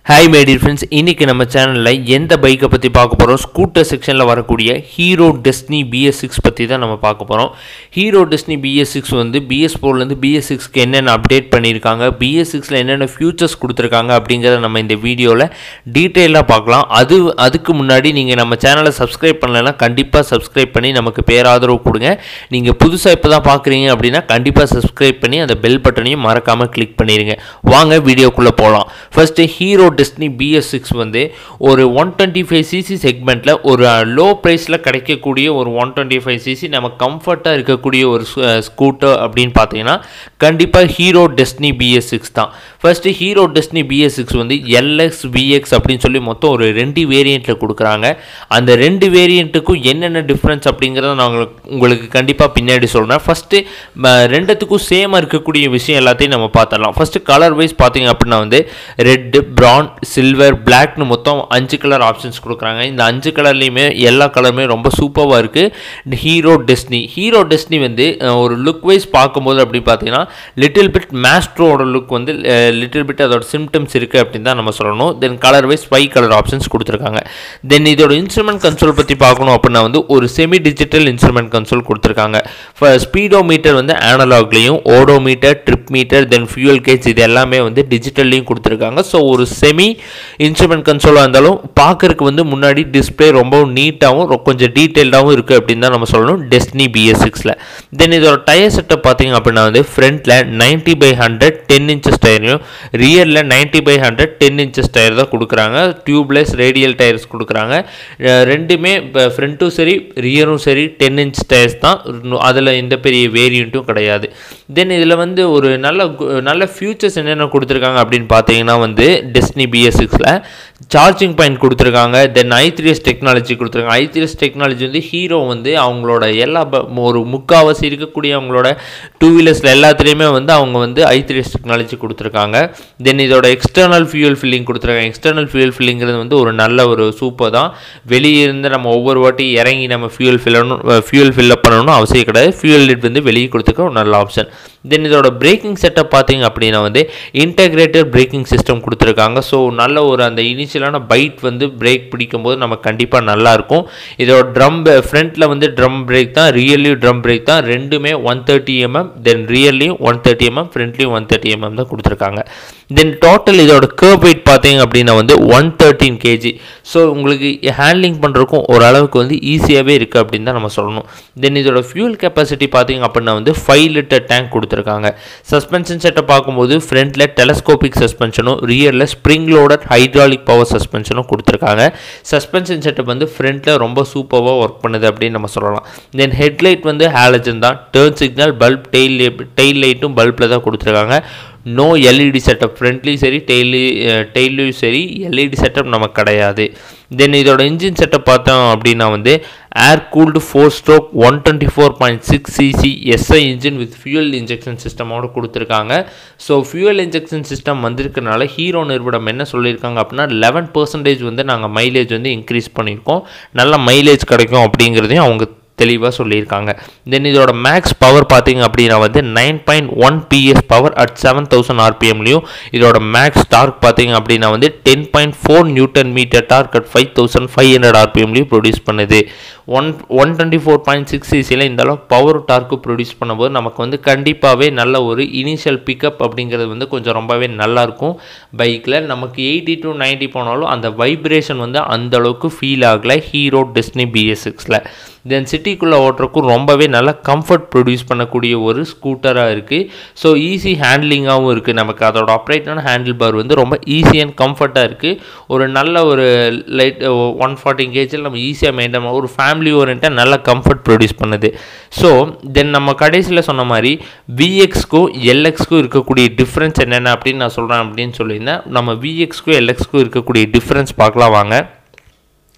hi my dear friends இன்றைக்கி நம்ம சேனலில் எந்த பைக்கை பற்றி பார்க்க போகிறோம் ஸ்கூட்டர் செக்ஷனில் வரக்கூடிய ஹீரோ டெஸ்னி பிஎஸ் சிக்ஸ் பற்றி தான் நம்ம பார்க்க போகிறோம் ஹீரோ டெஸ்னி பிஎஸ் சிக்ஸ் வந்து பிஎஸ் ஃபோர்லேருந்து பிஎஸ் சிக்ஸ்க்கு என்னென்ன அப்டேட் பண்ணியிருக்காங்க பிஎஸ் சிக்ஸில் என்னென்ன ஃபியூச்சர்ஸ் கொடுத்துருக்காங்க அப்படிங்கிறத நம்ம இந்த வீடியோவில் டீட்டெயிலாக பார்க்கலாம் அது அதுக்கு முன்னாடி நீங்கள் நம்ம சேனலை சப்ஸ்கிரைப் பண்ணலைன்னா கண்டிப்பாக சப்ஸ்கிரைப் பண்ணி நமக்கு பேராதரவு கொடுங்க நீங்கள் புதுசாக இப்போ தான் பார்க்குறீங்க அப்படின்னா கண்டிப்பாக சப்ஸ்கிரைப் பண்ணி அந்த பெல் பட்டனையும் மறக்காமல் கிளிக் பண்ணிடுங்க வாங்க வீடியோக்குள்ளே போகலாம் first Hero Destini BS six வந்து ஒரு ஒன் டுவெண்ட்டி ஃபைவ் சிசி செக்மெண்ட்டில் ஒரு லோ ப்ரைஸில் கிடைக்கக்கூடிய ஒரு ஒன் டுவெண்ட்டி ஃபைவ் சிசி நம்ம கம்ஃபர்ட்டாக இருக்கக்கூடிய ஒரு ஸ்கூட்டர் அப்படின்னு பார்த்தீங்கன்னா கண்டிப்பாக ஹீரோ டெஸ்னி பிஎஸ் சிக்ஸ் தான் first Hero Destini BS six வந்து எல்எக்ஸ் விஎக்ஸ் அப்படின்னு சொல்லி மொத்தம் ஒரு ரெண்டு வேரியண்ட்டில் கொடுக்குறாங்க அந்த ரெண்டு வேரியண்ட்டுக்கும் என்னென்ன டிஃப்ரென்ஸ் அப்படிங்கிறத நான் உங்களுக்கு உங்களுக்கு கண்டிப்பாக பின்னாடி சொல்கிறேன் ஃபஸ்ட்டு ரெண்டுத்துக்கும் சேமாக இருக்கக்கூடிய விஷயம் எல்லாத்தையும் நம்ம பார்த்துடலாம் ஃபஸ்ட்டு கலர் வைஸ் பார்த்தீங்க அப்படின்னா வந்து ரெட்டு ப்ரௌன் சில்வர் பிளாக்னு மொத்தம் அஞ்சு கலர் ஆப்ஷன்ஸ் கொடுக்குறாங்க இந்த அஞ்சு கலர்லேயுமே எல்லா கலருமே ரொம்ப சூப்பராக இருக்குது ஹீரோ டெஸ்னி ஹீரோ டெஸ்னி வந்து அஹ், ஒரு லுக் வைஸ் பார்க்கும்போது அப்படி பார்த்தீங்கன்னா லிட்டில் பிட் மேஸ்ட்ரோட லுக் வந்து லிட்டில் பிட் அதோட சிம்டம்ஸ் இருக்குது அப்படின்னு தான் நம்ம சொல்லணும் then colour wise five colour options கொடுத்துருக்காங்க தென் இதோட இன்ஸ்ட்ருமெண்ட் கன்சோல் பற்றி பார்க்கணும் அப்படின்னா வந்து ஒரு செமி டிஜிட்டல் இன்ஸ்ட்ருமெண்ட் கன்சோல் கொடுத்துருக்காங்க ஸ்பீடோ மீட்டர் வந்து ஆனலாக்லேயும் odometer trip meter then fuel gauge இது எல்லாமே வந்து டிஜிட்டல்லையும் கொடுத்துருக்காங்க ஸோ ஒரு செமி இன்ஸ்ட்ருமெண்ட் கன்சோலாக இருந்தாலும் பார்க்கறதுக்கு வந்து முன்னாடி டிஸ்பிளே ரொம்ப நீட்டாகவும் கொஞ்சம் டீட்டெயில்டாகவும் இருக்குது அப்படின்னு தான் நம்ம சொல்லணும் டெஸ்னி பிஎஸ் சிக்ஸில் தென் இதோட டயர் செட்டப் பார்த்தீங்க அப்படின்னா வந்து ஃப்ரண்ட்டில் ninety by hundred ten inches டயரையும் ரியரில் ninety by hundred ten inches tyre தான் கொடுக்குறாங்க டியூப்லெஸ் ரேடியல் டயர்ஸ் கொடுக்குறாங்க அஹ் ரெண்டுமே இப்போ ஃப்ரண்ட்டும் சரி ரியரும் சரி டென் இன்ச் டயர்ஸ் தான் அதில் எந்த பெரிய வேரியண்ட்டும் கிடையாது தென் இதில் வந்து ஒரு நல்ல கு- நல்ல ஃபியூச்சர்ஸ் என்னென்ன கொடுத்துருக்காங்க அப்படின்னு பார்த்தீங்கன்னா வந்து டெஸ்னி பிஎஸ் சிக்ஸில் சார்ஜிங் பாயிண்ட் கொடுத்துருக்காங்க தென் ஐ த்ரீஎஸ் டெக்னாலஜி கொடுத்துருக்காங்க ஐ த்ரீஎஸ் டெக்னாலஜி வந்து ஹீரோ வந்து அவங்களோட எல்லா ப- ஒரு முக்காவாசி இருக்கக்கூடிய அவங்களோட டூ வீலர்ஸில் எல்லாத்துலேயுமே வந்து அவங்க வந்து ஐ த்ரீஎஸ் டெக்னாலஜி கொடுத்துருக்காங்க தென் இதோட எக்ஸ்டர்னல் ஃபியூல் ஃபில்லிங் கொடுத்துருக்காங்க எக்ஸ்டர்னல் ஃபியூல் ஃபில்லிங்கிறது வந்து ஒரு நல்ல ஒரு சூப்பர் தான் வெளியே இருந்து நம்ம ஒவ்வொரு வாட்டி இறங்கி நம்ம ஃபியூல் ஃபில்லணும் ஃபியூல் ஃபில்லப் பண்ணணும்னு அவசியம் கிடையாது ஃபியூல் லிட் வந்து வெளியே கொடுத்துக்க ஒரு நல்ல ஆப்ஷன் தென் இதோட பிரேக்கிங் செட்டப் பார்த்தீங்க அப்படின்னா வந்து இன்டகிரேட்டட் பிரேக்கிங் சிஸ்டம் கொடுத்துருக்காங்க ஸோ நல்ல ஒரு அந்த இனிஷியலான பைட் வந்து பிரேக் பிடிக்கும்போது நமக்கு கண்டிப்பாக நல்லா இருக்கும் இதோட ட்ரம் ஃப்ரண்ட்டில் வந்து ட்ரம் பிரேக் தான் ரியர்லியும் ட்ரம் பிரேக் தான் ரெண்டுமே ஒன் தேர்ட்டி எம்எம் தென் ரியர்லியும் ஒன் தேர்ட்டி எம்எம் ஃப்ரண்ட்லியும் ஒன் தேர்ட்டி எம்எம் தான் கொடுத்துருக்காங்க தென் டோட்டல் இதோட கர்வ் வெயிட் பார்த்தீங்க அப்படின்னா வந்து ஒன் தேர்ட்டீன் கேஜி ஸோ உங்களுக்கு ஹேண்ட்லிங் பண்ணுறதுக்கும் ஓரளவுக்கு வந்து ஈஸியாகவே இருக்குது அப்படின்னு தான் நம்ம சொல்லணும் தென் இதோட ஃபியூல் கெப்பாசிட்டி பார்த்தீங்க அப்படின்னா வந்து ஃபைவ் லிட்டர் டேங்க் கொடுத்துருக்காங்க சஸ்பென்ஷன் செட்டை பார்க்கும்போது ஃப்ரண்ட்டில் டெலஸ்கோபிக் சஸ்பென்ஷனும் ரியரில் ஸ்ப்ரிங் லோடட் ஹைட்ராலிக் பவர் சஸ்பென்ஷனும் கொடுத்துருக்காங்க சஸ்பென்ஷன் செட்டப் வந்து ஃப்ரண்ட்டில் ரொம்ப சூப்பராக ஒர்க் பண்ணுது அப்படின்னு நம்ம சொல்லலாம் தென் ஹெட்லைட் வந்து ஹாலஜன் தான் turn signal bulb tail tail லைட்டும் பல்பில் தான் கொடுத்துருக்காங்க நோ எல்இடி செட்டப் ஃப்ரண்ட்லேயும் சரி டெய்லி டெய்லையும் சரி எல்இடி செட்டப் நமக்கு கிடையாது தென் இதோட இன்ஜின் செட்டப் பார்த்தோம் அப்படின்னா வந்து air cooled four stroke one twenty four point six cc SI engine with fuel injection சிஸ்டமோட கொடுத்துருக்காங்க ஸோ ஃபியூல் இன்ஜெக்ஷன் சிஸ்டம் வந்திருக்கனால ஹீரோ நிறுவனம் என்ன சொல்லியிருக்காங்க அப்படின்னா லெவன் பர்சன்டேஜ் வந்து நாங்கள் மைலேஜ் வந்து இன்க்ரீஸ் பண்ணியிருக்கோம் நல்ல மைலேஜ் கிடைக்கும் அப்படிங்கிறதையும் அவங்க தெளிவாக சொல்லியிருக்காங்க தென் இதோட மேக்ஸ் பவர் பார்த்தீங்க அப்படின்னா வந்து nine point one PS power at seven thousand ஆர்பிஎம்லையும் இதோட மேக்ஸ் டார்க் பார்த்தீங்க அப்படின்னா வந்து ten point four newton metre torque at five thousand five hundred ஆர்பிஎம்லையும் ப்ரொடியூஸ் பண்ணுது one one twenty four point six சிசியில் இந்த அளவுக்கு பவர் டார்க்கு ப்ரொடியூஸ் பண்ணும்போது நமக்கு வந்து கண்டிப்பாகவே நல்ல ஒரு இனிஷியல் பிக்கப் அப்படிங்கிறது வந்து கொஞ்சம் ரொம்பவே நல்லாயிருக்கும் பைக்கில் நமக்கு எயிட்டி டு 90 போனாலும் அந்த வைப்ரேஷன் வந்து அந்த அளவுக்கு ஃபீல் ஆகலை ஹீரோ டெஸ்னி பிஎஸ் சிக்ஸில் தென் சிட்டிக்குள்ளே ஓட்டுறக்கும் ரொம்பவே நல்ல கம்ஃபர்ட் ப்ரொடியூஸ் பண்ணக்கூடிய ஒரு ஸ்கூட்டராக இருக்குது ஸோ ஈஸி ஹேண்ட்லிங்காகவும் இருக்குது நமக்கு அதோட ஆப்ரேட்டான ஹேண்டில் பார் வந்து ரொம்ப ஈஸி அண்ட் கம்ஃபர்ட்டாக இருக்குது ஒரு நல்ல ஒரு லைட் ஒன் ஃபார்ட்டி கேஜில் நம்ம ஈஸியாக மெயின்டைன் ஒரு ஃபேமிலி ஓரியன்ட்டாக நல்ல கம்ஃபர்ட் ப்ரொடியூஸ் பண்ணுது ஸோ தென் நம்ம கடைசியில் சொன்ன மாதிரி விஎக்ஸ்க்கும் எல்எக்ஸ்க்கும் இருக்கக்கூடிய டிஃப்ரென்ஸ் என்னென்ன அப்படின்னு நான் சொல்கிறேன் அப்படின்னு சொல்லியிருந்தேன் நம்ம விஎக்ஸ்க்கும் எல்எக்ஸ்க்கும் இருக்கக்கூடிய டிஃப்ரென்ஸ் பார்க்கலாம் வாங்க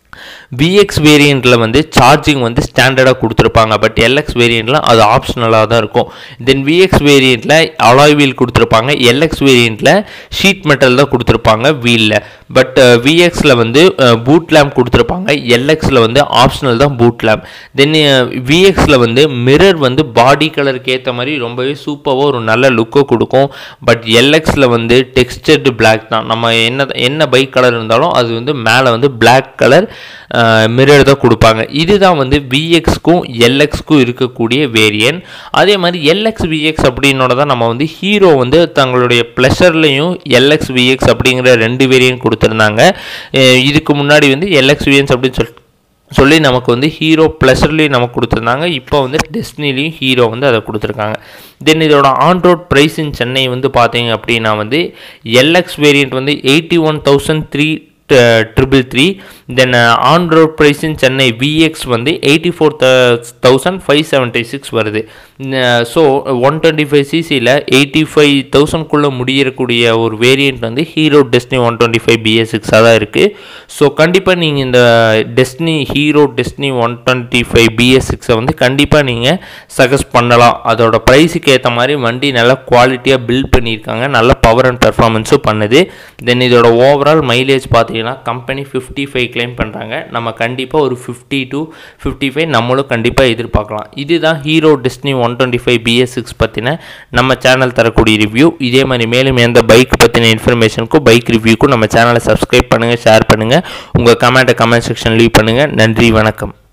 விஎக்ஸ் வேரியண்ட்டில் வந்து சார்ஜிங் வந்து ஸ்டாண்டர்டாக கொடுத்துருப்பாங்க பட் எல்எக்ஸ் வேரியண்ட்டில் அது ஆப்ஷனலாக தான் இருக்கும் தென் விஎக்ஸ் வேரியண்ட்டில் அலாய் வீல் கொடுத்துருப்பாங்க எல்எக்ஸ் வேரியண்ட்டில் ஷீட் மெட்டல் தான் கொடுத்துருப்பாங்க வீலில் பட் விஎக்ஸில் வந்து பூட் லேம்ப் கொடுத்துருப்பாங்க எல்எக்ஸில் வந்து ஆப்ஷனல் தான் பூட் லேம்ப் தென் விஎக்ஸில் வந்து மிரர் வந்து பாடி கலருக்கு ஏற்ற மாதிரி ரொம்பவே சூப்பராக ஒரு நல்ல லுக்கை கொடுக்கும் பட் எல்எக்ஸில் வந்து டெக்ஸ்டர்டு பிளாக் தான் நம்ம என்ன என்ன பைக் கலர் இருந்தாலும் அது வந்து மேலே வந்து பிளாக் கலர் மிரர் தான் கொடுப்பாங்க இதுதான் வந்து விஎக்ஸ்க்கும் எல்எக்ஸ்க்கும் இருக்கக்கூடிய வேரியன்ட் அதே மாதிரி எல்எக்ஸ் விஎக்ஸ் அப்படின்னோட தான் நம்ம வந்து ஹீரோ வந்து தங்களுடைய ப்ளஷர்லையும் எல்எக்ஸ் விஎக்ஸ் அப்படிங்கிற ரெண்டு வேரியன்ட் கொடுத்துருந்தாங்க அஹ் இதுக்கு முன்னாடி வந்து எல்எக்ஸ் விஎன்ஸ் அப்படின்னு சொல்லிட்டு சொல்லி நமக்கு வந்து ஹீரோ ப்ளஸர்லேயும் நமக்கு கொடுத்துருந்தாங்க இப்போ வந்து டெஸ்னிலையும் ஹீரோ வந்து அதை கொடுத்துருக்காங்க தென் இதோட on road price in Chennai வந்து பார்த்தீங்க அப்படின்னா வந்து எல்எக்ஸ் வேரியண்ட் வந்து eighty one thousand three triple three then on road price in Chennai VX வந்து eighty four thousand five seventy six வருது ஸோ ஒன் டுவெண்ட்டி ஃபைவ் சிசியில் எயிட்டி ஃபைவ் தௌசண்ட்குள்ளே முடியக்கூடிய ஒரு வேரியண்ட் வந்து Hero Destini one twenty five BS சிக்ஸாக தான் இருக்குது ஸோ கண்டிப்பாக நீங்கள் இந்த Destini Hero Destini one twenty five BS சிக்ஸை வந்து கண்டிப்பாக நீங்கள் சஜஸ்ட் பண்ணலாம் அதோட ப்ரைஸுக்கு ஏற்ற மாதிரி வண்டி நல்லா குவாலிட்டியாக பில்ட் பண்ணியிருக்காங்க நல்ல பவர் அண்ட் பெர்ஃபார்மன்ஸும் பண்ணுது தென் இதோட ஓவரால் மைலேஜ் பார்த்தீங்கன்னா கம்பெனி ஃபிஃப்டி ஃபைவ் கிளைம் பண்ணுறாங்க நம்ம கண்டிப்பாக ஒரு ஃபிஃப்டி டு ஃபிஃப்டி ஃபைவ் நம்மளும் கண்டிப்பாக எதிர்பார்க்கலாம் இதுதான் Hero Destini one twenty five BS six பற்றின நம்ம சேனல் தரக்கூடிய ரிவ்யூ இதே மாதிரி மேலும் எந்த பைக் பற்றின இன்ஃபர்மேஷனுக்கும் பைக் ரிவ்யூக்கும் நம்ம சேனலை சப்ஸ்கிரைப் பண்ணுங்கள் ஷேர் பண்ணுங்கள் உங்கள் கமெண்ட்டை கமெண்ட் செக்ஷன் லீவ் பண்ணுங்கள் நன்றி வணக்கம்